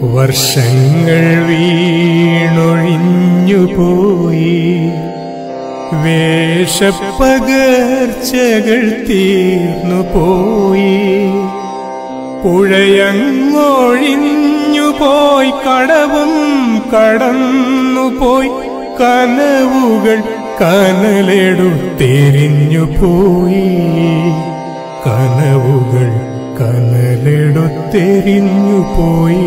വർഷങ്ങൾ വീണൊഴിഞ്ഞു പോയി വേഷപ്പകർച്ചകൾ തീർന്നു പോയി പുഴയങ്ങൊഴിഞ്ഞു പോയി കടവും കടന്നു പോയി കനവുകൾ കനലെടുത്തെരിഞ്ഞു പോയി കനവുകൾ കനലെടുത്തെരിഞ്ഞു പോയി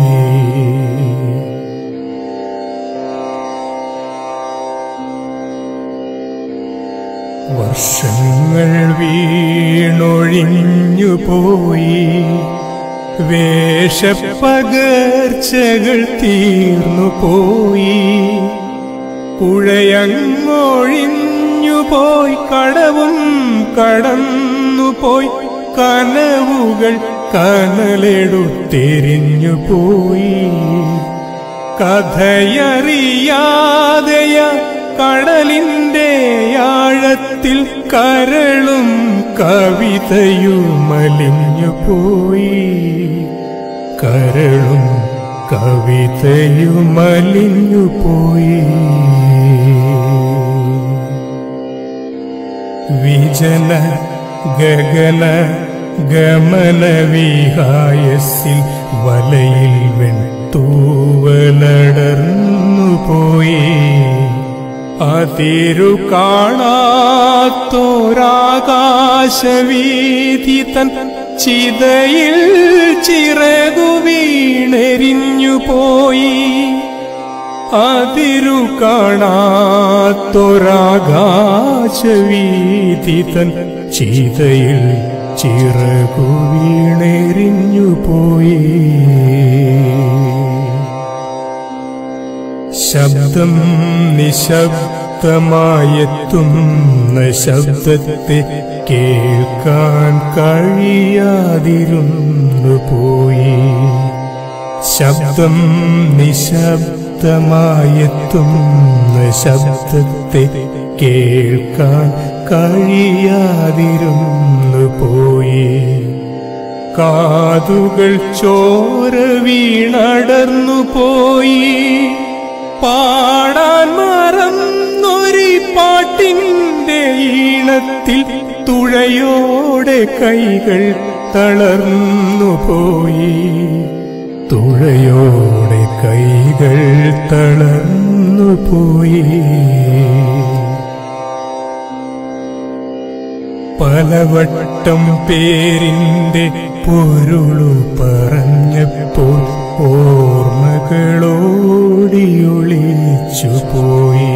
വർഷങ്ങൾ വീണൊഴിഞ്ഞു പോയി വേഷപ്പകർച്ചകൾ തീർന്നു പോയി പുഴയങ്ങൊഴിഞ്ഞു പോയി കടവും കടന്നു പോയി കനവുകൾ കനലെടുത്തെരിഞ്ഞു പോയി കഥയറിയാതെയ കടലിന്റെ ആഴത്തിൽ കരളും കവിതയുമലിഞ്ഞു പോയി കരളും കവിതയുമലിഞ്ഞു പോയി വിജന ഗഗന ഗമന വിഹായസിൽ വലയിൽ വെൺതൂവലടർന്നു പോയി അതിരു കാണാത്തോരാകാശവീതി തൻ ചിതയിൽ ചിറകു വീണെരിഞ്ഞു പോയി അതിരു കാണാത്തൊരാകാശവീതി തൻ ചിതയിൽ ചിറകു വീണെറിഞ്ഞു പോയി ശബ്ദം നിശബ്ദമായെത്തുന്ന ശബ്ദത്തെ കേൾക്കാൻ കഴിയാതിരുന്നു പോയി ശബ്ദം നിശബ്ദമായെത്തുന്ന ശബ്ദത്തെ കേൾക്കാൻ കഴിയാതിരുന്നു പോയി കാതുകൾ ചോര വീണടർന്നു പോയി പാടാൻ മറന്നൊരു പാട്ടിന്റെ ഈണത്തിൽ തുഴയോടെ കൈകൾ തളർന്നു പോയി തുഴയോടെ കൈകൾ തളർന്നു പോയി പലവട്ടം പേരിന്റെ പൊരുളു പറഞ്ഞപ്പോൾ ഓർമ്മകളോടിയൊളിച്ചു പോയി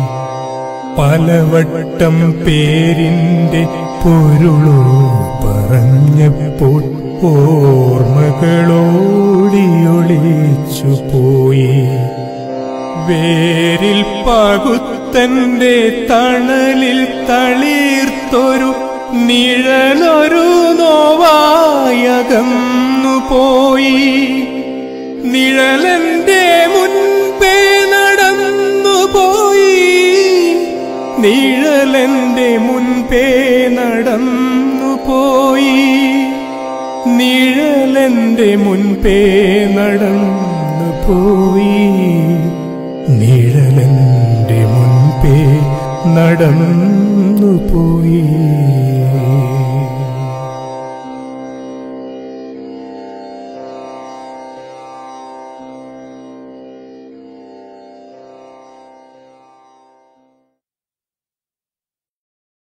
പലവട്ടം പേരിന്റെ പൊരുളു പറഞ്ഞപ്പോൾ ഓർമ്മകളോടിയൊളിച്ചു പോയി വേരിൽ പകുത്തന്റെ തണലിൽ തളിർത്തൊരു നിഴലൊരു നോവായകന്നു പോയി നിഴലന്റെ മുൻപേ നടന്നു പോയി നിഴലന്റെ മുൻപേ നടന്നു പോയി നിഴലന്റെ മുൻപേ നടന്നു പോയി നിഴലന്റെ മുൻപേ നടന്നു പോയി